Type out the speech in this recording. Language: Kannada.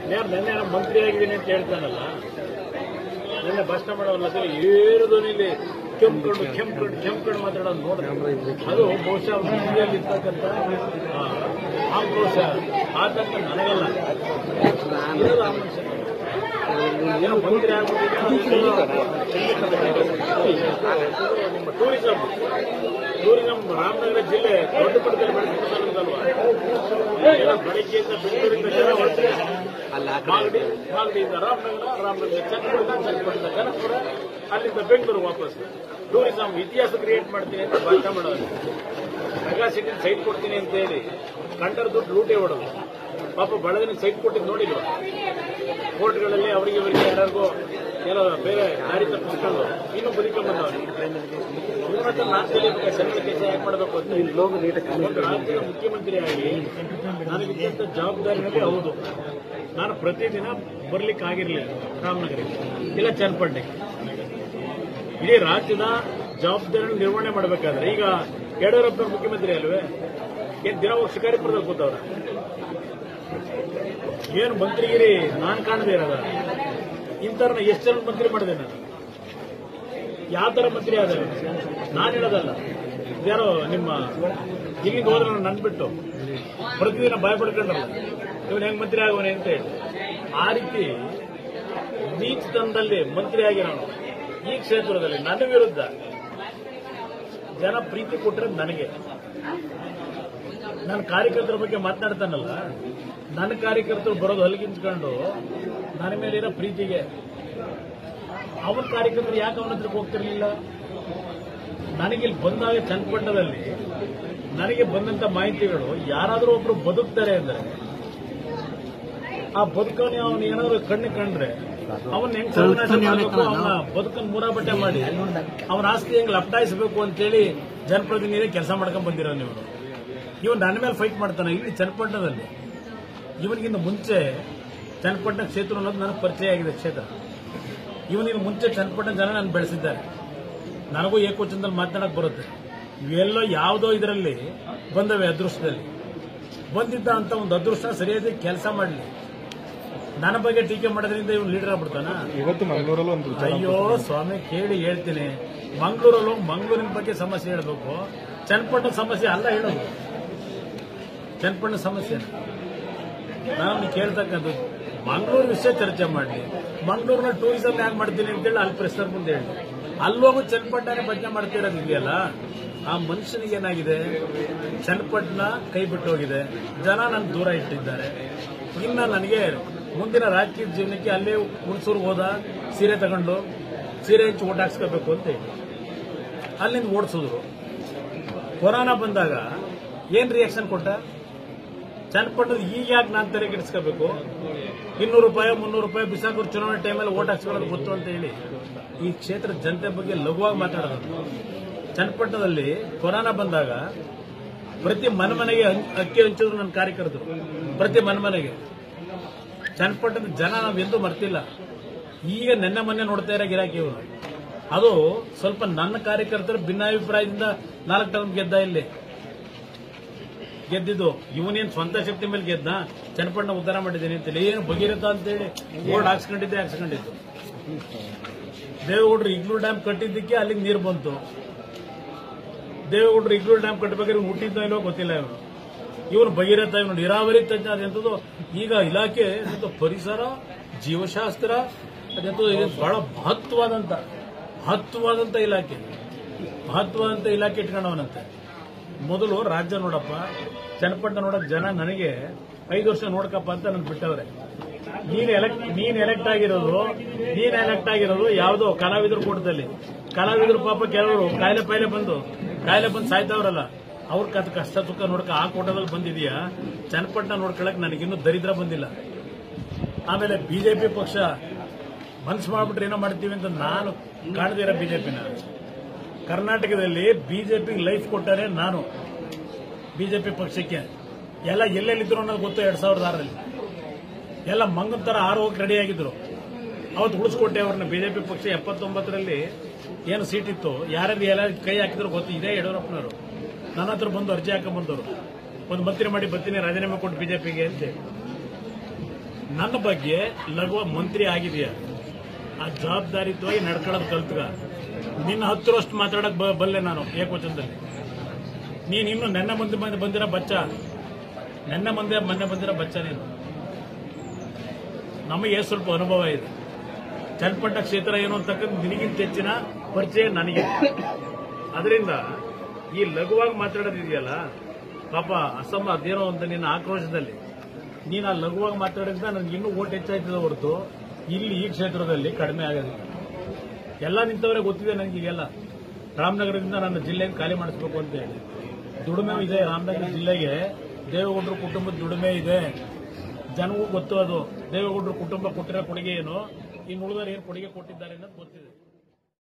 ಯಾರು ನೆನ್ನೆ ನಾನು ಮಂತ್ರಿ ಆಗಿದ್ದೀನಿ ಅಂತ ಹೇಳ್ತಾನಲ್ಲ ನಿನ್ನೆ ಭಾಷಣ ಮಾಡೋಲ್ಲ ಏರು ಧ್ವನಿಲಿ ಕೆಂಪ್ಕೊಂಡು ಕೆಂಪ್ಕೊಂಡು ಕೆಂಪ್ಕೊಂಡು ಮಾತಾಡೋದು ನೋಡ್ರಿ ಅದು ಬಹುಶಃ ಮುಂದಿಯಲ್ಲಿ ಇರ್ತಕ್ಕಂಥ ಆ, ಆಕ್ರೋಶ ಆತಂಕ ನನಗಲ್ಲ ಇರೋದು ಆ ಮನುಷ್ಯ ಏನೋ ಮಂತ್ರಿ ಟೂರಿಸಂ ಟೂರಿಸಂ ರಾಮನಗರ ಜಿಲ್ಲೆ ದೊಡ್ಡ ಮಟ್ಟದಲ್ಲಿ ಬೆಳೆಸಿಕೊಳ್ಳೋದಲ್ವಾ ಎಲ್ಲ ಬೆಳಗ್ಗೆಯಿಂದ ಬೆಂಗಳೂರಿಂದ ಜನ ಹೊರಟ್ರೆ ಮಾಗಡಿ ಮಾಗಡಿಯಿಂದ ರಾಮನಗರ ರಾಮನಗರ ಚನ್ನಪಟ್ಟಣ ಚನ್ನಪಟ್ಟಣ ಕನಕಪುರ ಅಲ್ಲಿಂದ ಬೆಂಗಳೂರು ವಾಪಸ್ ಟೂರಿಸಂ ಇತಿಹಾಸ ಕ್ರಿಯೇಟ್ ಮಾಡ್ತೀನಿ ಅಂತ ಭಾಷಣ ಮಾಡೋದು ಮೆಗಾ ಸಿಟಿ ಸೈಟ್ ಕೊಡ್ತೀನಿ ಅಂತ ಹೇಳಿ ಕಂಡರ್ ದುಡ್ಡು ಲೂಟಿ ಹೊಡೋದು ಪಾಪ ಬಳಗನ ಸೈಟ್ ಕೊಟ್ಟಿದ್ದು ನೋಡಿಲ್ವಾ ಕೋರ್ಟ್ಗಳಲ್ಲಿ ಅವರಿಗೆ ಇವರಿಗೆ ಯಾರಿಗೂ ಏನೋ ಬೇರೆ ದಾರಿ ತಪ್ಪಿಸ್ಕೊಂಡು ಇನ್ನೂ ಬದುಕೊಂಡು ಬಂದವರು ಇವ್ರ ಹತ್ರ ನಾನು ಕಲಿಯಬೇಕು ಸಣ್ಣ ಕೆಲಸ ಯಾಕೆ ಮಾಡಬೇಕು ಅಂತ ಒಂದು ರಾಜ್ಯದ ಮುಖ್ಯಮಂತ್ರಿಯಾಗಿ ನನಗಿದ್ದಂಥ ಜವಾಬ್ದಾರಿನಲ್ಲಿ ಹೌದು ನಾನು ಪ್ರತಿದಿನ ಬರ್ಲಿಕ್ಕೆ ಆಗಿರಲಿಲ್ಲ ರಾಮನಗರಕ್ಕೆ ಇಲ್ಲ ಚನ್ನಪಟ್ಟಣಕ್ಕೆ ಇಡೀ ರಾಜ್ಯದ ಜವಾಬ್ದಾರಿ ನಿರ್ವಹಣೆ ಮಾಡಬೇಕಾದ್ರೆ ಈಗ ಯಡಿಯೂರಪ್ಪ ಮುಖ್ಯಮಂತ್ರಿ ಅಲ್ವೇ ಏನ್ ದಿನ ಹೋಗಿ ಶಿಕಾರಿಪುರದಲ್ಲಿ ಕೂತವ್ರ ಏನು ಮಂತ್ರಿಗಿರಿ ನಾನ್ ಕಾಣದೇ ಇರೋದ ಇಂಥವ್ರನ್ನ ಎಷ್ಟು ಜನ ಮಂತ್ರಿ ಮಾಡಿದೆ ನಾನು ಯಾವ ತರ ಮಂತ್ರಿ ಆದ ನಾನು ಹೇಳೋದಲ್ಲ ಯಾರೋ ನಿಮ್ಮ ಇಲ್ಲಿಗೆ ಹೋದ್ರೆ ನನ್ ಬಿಟ್ಟು ಪ್ರತಿದಿನ ಭಯ ಪಡ್ಕೊಂಡ್ರಲ್ಲ ಇವನು ಹೆಂಗ್ ಮಂತ್ರಿ ಆಗೋನೆ ಅಂತ ಹೇಳಿ ಆ ರೀತಿ ನೀಚತನದಲ್ಲಿ ಮಂತ್ರಿ ಆಗಿರೋನು ಈ ಕ್ಷೇತ್ರದಲ್ಲಿ ನನ್ನ ವಿರುದ್ಧ ಜನ ಪ್ರೀತಿ ಕೊಟ್ಟರೆ ನನಗೆ ನನ್ನ ಕಾರ್ಯಕರ್ತರ ಬಗ್ಗೆ ಮಾತನಾಡ್ತಾನಲ್ಲ ನನ್ನ ಕಾರ್ಯಕರ್ತರು ಬರೋದು ಹಲಗಿಂಚ್ಕೊಂಡು ನನ್ನ ಮೇಲಿರೋ ಪ್ರೀತಿಗೆ ಅವನ ಕಾರ್ಯಕರ್ತರು ಯಾಕೆ ಅವನ ಹತ್ರಕ್ಕೆ ಹೋಗ್ತಿರ್ಲಿಲ್ಲ ನನಗಿಲ್ಲಿ ಬಂದಾಗ ಚನ್ನಪಟ್ಟಣದಲ್ಲಿ ನನಗೆ ಬಂದಂತ ಮಾಹಿತಿಗಳು ಯಾರಾದರೂ ಒಬ್ರು ಬದುಕ್ತಾರೆ ಅಂದ್ರೆ ಆ ಬದುಕನ್ನು ಅವನು ಏನಾದ್ರು ಕಣ್ಣು ಕಂಡ್ರೆ ಅವನ್ ಹೆಂಗ್ ಸರ್ವನಾಶ ಮಾಡ್ಬೇಕು ಅವನ ಬದುಕನ್ನು ಮೂರ ಬಟ್ಟೆ ಮಾಡಿ ಅವನ ಆಸ್ತಿ ಹೆಂಗ್ ಲಪ್ಟಾಯಿಸಬೇಕು ಅಂತೇಳಿ ಜನಪ್ರತಿನಿಧಿ ಕೆಲಸ ಮಾಡ್ಕೊಂಡ್ ಬಂದಿರೋ ನೀವು ಇವನ್ ನನ್ನ ಮೇಲೆ ಫೈಟ್ ಮಾಡ್ತಾನೆ ಇಲ್ಲಿ ಚನ್ನಪಟ್ಟಣದಲ್ಲಿ ಇವನಿಗಿಂತ ಮುಂಚೆ ಚನ್ನಪಟ್ಟಣ ಕ್ಷೇತ್ರ ಅನ್ನೋದು ನನಗೆ ಪರಿಚಯ ಆಗಿದೆ ಕ್ಷೇತ್ರ ಇವನಿಗೆ ಮುಂಚೆ ಚನ್ನಪಟ್ಟಣ ಜನ ನಾನು ಬೆಳೆಸಿದ್ದಾರೆ ನನಗೂ ಏಕೋಚನದಲ್ಲಿ ಮಾತನಾಡಕ್ ಬರುತ್ತೆ ಇವೆಲ್ಲೋ ಯಾವುದೋ ಇದರಲ್ಲಿ ಬಂದವೆ ಅದೃಷ್ಟದಲ್ಲಿ ಬಂದಿದ್ದ ಅಂತ ಒಂದು ಅದೃಷ್ಟ ಸರಿಯಾದ ಕೆಲಸ ಮಾಡಲಿ ನನ್ನ ಬಗ್ಗೆ ಟೀಕೆ ಮಾಡೋದ್ರಿಂದ ಇವನು ಲೀಡರ್ ಆಗ್ಬಿಡ್ತಾನ ಇವತ್ತು ಮಂಗಳೂರಲ್ಲಿ ಒಂದು ಅಯ್ಯೋ ಸ್ವಾಮಿ ಕೇಳಿ ಹೇಳ್ತೀನಿ ಮಂಗಳೂರಲ್ಲೂ ಮಂಗಳೂರಿನ ಬಗ್ಗೆ ಸಮಸ್ಯೆ ಹೇಳಬೇಕು ಚನ್ನಪಟ್ಟಣ ಸಮಸ್ಯೆ ಅಲ್ಲ ಹೇಳೋದು ಚನ್ನಪಟ್ಟಣ ಸಮಸ್ಯೆ ನಾನು ಕೇಳ್ತಕ್ಕಂಥದ್ದು ಮಂಗಳೂರು ವಿಷಯ ಚರ್ಚೆ ಮಾಡಲಿ ಮಂಗಳೂರಿನ ಟೂರಿಸಂ ಯಾಕೆ ಮಾಡ್ತೀನಿ ಅಂತೇಳಿ ಅಲ್ಲಿ ಪ್ರೆಸ್ನರ್ ಮುಂದೆ ಹೇಳಿ ಅಲ್ಲೋಗು ಚನ್ನಪಟ್ಟಣ ಭಜನೆ ಮಾಡ್ತಿರೋದು ಇದೆಯಲ್ಲ ಆ ಮನುಷ್ಯನಿಗೆ ಏನಾಗಿದೆ ಚನ್ನಪಟ್ಟಣ ಕೈ ಬಿಟ್ಟು ಹೋಗಿದೆ ಜನ ನನ್ನ ದೂರ ಇಟ್ಟಿದ್ದಾರೆ ಇನ್ನ ನನಗೆ ಮುಂದಿನ ರಾಜಕೀಯ ಜೀವನಕ್ಕೆ ಅಲ್ಲೇ ಹುಣಸೂರ್ಗೆ ಹೋದ ಸೀರೆ ತಗೊಂಡು ಸೀರೆ ಹಂಚಿ ಓಟ್ ಹಾಕ್ಸ್ಕೋಬೇಕು ಅಂತ ಹೇಳಿ ಅಲ್ಲಿಂದ ಓಡಿಸಿದ್ರು ಕೊರೋನಾ ಬಂದಾಗ ಏನ್ ರಿಯಾಕ್ಷನ್ ಕೊಟ್ಟ ಚನ್ನಪಟ್ಟಣದ ಈಗ ಯಾಕೆ ನಾನು ತೆರೆ ಕೆಡಿಸ್ಕೋಬೇಕು ಇನ್ನೂರು ರೂಪಾಯಿ ಮುನ್ನೂರು ರೂಪಾಯಿ ಬಿಸಾಕೂರು ಚುನಾವಣೆ ಟೈಮಲ್ಲಿ ಓಟ್ ಹಾಕ್ಸ್ಕೊಳ್ಳೋದು ಗೊತ್ತು ಅಂತ ಹೇಳಿ ಈ ಕ್ಷೇತ್ರದ ಜನತೆ ಬಗ್ಗೆ ಲಘುವಾಗಿ ಮಾತಾಡೋದು ಚನ್ನಪಟ್ಟಣದಲ್ಲಿ ಕೊರೋನಾ ಬಂದಾಗ ಪ್ರತಿ ಮನೆ ಮನೆಗೆ ಹಂ- ಅಕ್ಕಿ ಹಂಚಿದ್ರು ನನ್ನ ಕಾರ್ಯಕರ್ತರು ಪ್ರತಿ ಮನೆ ಮನೆಗೆ ಚನ್ನಪಟ್ಟಣದ ಜನ ನಾವೆಂದೂ ಮರ್ತಿಲ್ಲ ಈಗ ನೆನ್ನೆ ಮೊನ್ನೆ ನೋಡ್ತಾ ಇರೋ ಗಿರಾಕಿ ಇವರು ಅದು ಸ್ವಲ್ಪ ನನ್ನ ಕಾರ್ಯಕರ್ತರು ಭಿನ್ನಾಭಿಪ್ರಾಯದಿಂದ ನಾಲ್ಕು ಟರ್ಮ್ ಗೆದ್ದ ಇಲ್ಲಿ ಗೆದ್ದಿದ್ದು ಇವನೇನ್ ಸ್ವಂತ ಶಕ್ತಿ ಮೇಲೆ ಗೆದ್ದ ಚನ್ನಪಟ್ಟಣ ಉದ್ಧಾರ ಮಾಡಿದ್ದೀನಿ ಅಂತೇಳಿ ಏನು ಭಗೀರಥ ಅಂತೇಳಿ ಬೋರ್ಡ್ ಹಾಕ್ಸ್ಕೊಂಡಿದ್ದೆ ಹಾಕ್ಸ್ಕೊಂಡಿದ್ದು ದೇವೇಗೌಡರು ಇಗ್ಲೂ ಡ್ಯಾಮ್ ಕಟ್ಟಿದ್ದಕ್ಕೆ ಅಲ್ಲಿಗೆ ನೀರು ಬಂತು ದೇವೇಗೌಡರು ಇಗ್ಲೂ ಡ್ಯಾಮ್ ಕಟ್ಟಬೇಕಾದ್ರೆ ಇವ್ನು ಹುಟ್ಟಿದ್ದೋ ಇಲ್ಲೋ ಗೊತ್ತಿಲ್ಲ ಇವನು ಇವನು ಭಗೀರಥ ಇವನು ನೀರಾವರಿ ತಜ್ಞ ಅದೆಂಥದ್ದು ಈಗ ಇಲಾಖೆ ಅದೆಂಥದ್ದು ಪರಿಸರ ಜೀವಶಾಸ್ತ್ರ ಅದೆಂಥದ್ದು ಇದು ಬಹಳ ಮಹತ್ವವಾದಂತ ಮಹತ್ವವಾದಂತ ಇಲಾಖೆ ಮಹತ್ವವಾದಂತ ಇಲಾಖೆ ಇಟ್ಕೊಂಡವನಂತೆ ಮೊದಲು ರಾಜ್ಯ ನೋಡಪ್ಪ ಚನ್ನಪಟ್ಟಣ ನೋಡಕ್ ಜನ ನನಗೆ ಐದು ವರ್ಷ ನೋಡ್ಕಪ್ಪ ಅಂತ ನನ್ ಬಿಟ್ಟವ್ರೆ ನೀನ್ ಎಲೆಕ್ಟ್ ನೀನ್ ಎಲೆಕ್ಟ್ ಆಗಿರೋದು ನೀನ್ ಎಲೆಕ್ಟ್ ಆಗಿರೋದು ಯಾವುದೋ ಕಲಾವಿದರು ಕೂಟದಲ್ಲಿ ಕಲಾವಿದರು ಪಾಪ ಕೆಲವರು ಕಾಯಿಲೆ ಪಾಯಿಲೆ ಬಂದು ಕಾಯಿಲೆ ಬಂದು ಸಾಯ್ತಾವ್ರಲ್ಲ ಅವ್ರ ಕತ್ ಕಷ್ಟ ಸುಖ ನೋಡ್ಕ ಆ ಕೋಟದಲ್ಲಿ ಬಂದಿದೀಯಾ ಚನ್ನಪಟ್ಟಣ ನೋಡ್ಕೊಳಕ್ ನನಗಿನ್ನೂ ದರಿದ್ರ ಬಂದಿಲ್ಲ ಆಮೇಲೆ ಬಿಜೆಪಿ ಪಕ್ಷ ಮನ್ಸು ಮಾಡ್ಬಿಟ್ರೆ ಏನೋ ಮಾಡ್ತೀವಿ ಅಂತ ನಾನು ಕಾಣದಿರೋ ಬಿಜೆಪಿನ ಕರ್ನಾಟಕದಲ್ಲಿ ಬಿಜೆಪಿಗೆ ಲೈಫ್ ಕೊಟ್ಟಾರೆ ನಾನು ಬಿಜೆಪಿ ಪಕ್ಷಕ್ಕೆ ಎಲ್ಲ ಎಲ್ಲೆಲ್ಲಿದ್ರು ಅನ್ನೋದು ಗೊತ್ತು ಎರಡ್ ಸಾವಿರದ ಆರರಲ್ಲಿ ಎಲ್ಲ ಮಂಗನ್ ತರ ಆರು ಹೋಗಿ ರೆಡಿ ಆಗಿದ್ರು ಅವತ್ತು ಉಳಿಸ್ಕೊಟ್ಟೆ ಅವ್ರನ್ನ ಬಿಜೆಪಿ ಪಕ್ಷ ಎಪ್ಪತ್ತೊಂಬತ್ತರಲ್ಲಿ ಏನು ಸೀಟ್ ಇತ್ತು ಯಾರ್ಯಾರು ಎಲ್ಲ ಕೈ ಹಾಕಿದ್ರು ಗೊತ್ತು ಇದೇ ಯಡಿಯೂರಪ್ಪನವರು ನನ್ನ ಹತ್ರ ಬಂದು ಅರ್ಜಿ ಹಾಕೊಂಡ್ ಬಂದವರು ಒಂದು ಮಂತ್ರಿ ಮಾಡಿ ಬರ್ತೀನಿ ರಾಜೀನಾಮೆ ಕೊಟ್ಟು ಬಿಜೆಪಿಗೆ ಅಂತ ನನ್ನ ಬಗ್ಗೆ ಲಘುವ ಮಂತ್ರಿ ಆಗಿದೆಯಾ ಆ ಜವಾಬ್ದಾರಿತ್ವಾಗಿ ನಡ್ಕೊಳ್ಳೋದು ಕಲ್ತ್ಗ ನಿನ್ನ ಹತ್ತಿರಷ್ಟು ಮಾತಾಡಕ್ ಬ- ಬಲ್ಲೆ ನಾನು ಏಕವಚನದಲ್ಲಿ ನೀನ್ ಇನ್ನು ನೆನ್ನೆ ಮುಂದೆ ಬಂದು ಬಂದಿರೋ ಬಚ್ಚ ನೆನ್ನೆ ಮುಂದೆ ಮೊನ್ನೆ ಬಂದಿರೋ ಬಚ್ಚ ನೀನು ನಮಗೆ ಸ್ವಲ್ಪ ಅನುಭವ ಇದೆ ಚನ್ನಪಟ್ಟ ಕ್ಷೇತ್ರ ಏನು ಅಂತಕ್ಕಂಥ ನಿನಗಿಂತ ಹೆಚ್ಚಿನ ಪರಿಚಯ ನನಗೆ ಅದರಿಂದ ಈ ಲಘುವಾಗಿ ಮಾತಾಡೋದಿದೆಯಲ್ಲ ಪಾಪ ಅಸಮ ಅದೇನೋ ಅಂತ ನಿನ್ನ ಆಕ್ರೋಶದಲ್ಲಿ ನೀನು ಆ ಲಘುವಾಗಿ ಮಾತಾಡಿದ್ರೆ ನನಗೆ ಇನ್ನೂ ಓಟ್ ಹೆಚ್ಚಾಯ್ತದೆ ಹೊರತು ಇಲ್ಲಿ ಈ ಕ್ಷೇತ್ರದಲ್ಲಿ ಕಡಿಮೆ ಆಗೋದಿಲ್ಲ ಎಲ್ಲ ನಿಂತವರೇ ಗೊತ್ತಿದೆ ನನಗೆ ಈಗೆಲ್ಲ ರಾಮನಗರದಿಂದ ನನ್ನ ಜಿಲ್ಲೆಯನ್ನು ಖಾಲಿ ಮಾಡಿಸ್ಬೇಕು ಅಂತ ಹೇಳಿ ದುಡಿಮೆ ಇದೆ ರಾಮನಗರ ಜಿಲ್ಲೆಗೆ ದೇವೇಗೌಡರ ಕುಟುಂಬದ ದುಡಿಮೆ ಇದೆ ಜನಗೂ ಗೊತ್ತು ಅದು ದೇವೇಗೌಡರ ಕುಟುಂಬ ಕೊಟ್ಟಿರೋ ಕೊಡುಗೆ ಏನು ಇನ್ನು ಉಳಿದವರು ಏನು ಕೊಡುಗೆ ಕೊಟ್ಟಿದ್ದಾರೆ ಅನ್ನೋದು ಗೊತ್ತಿದೆ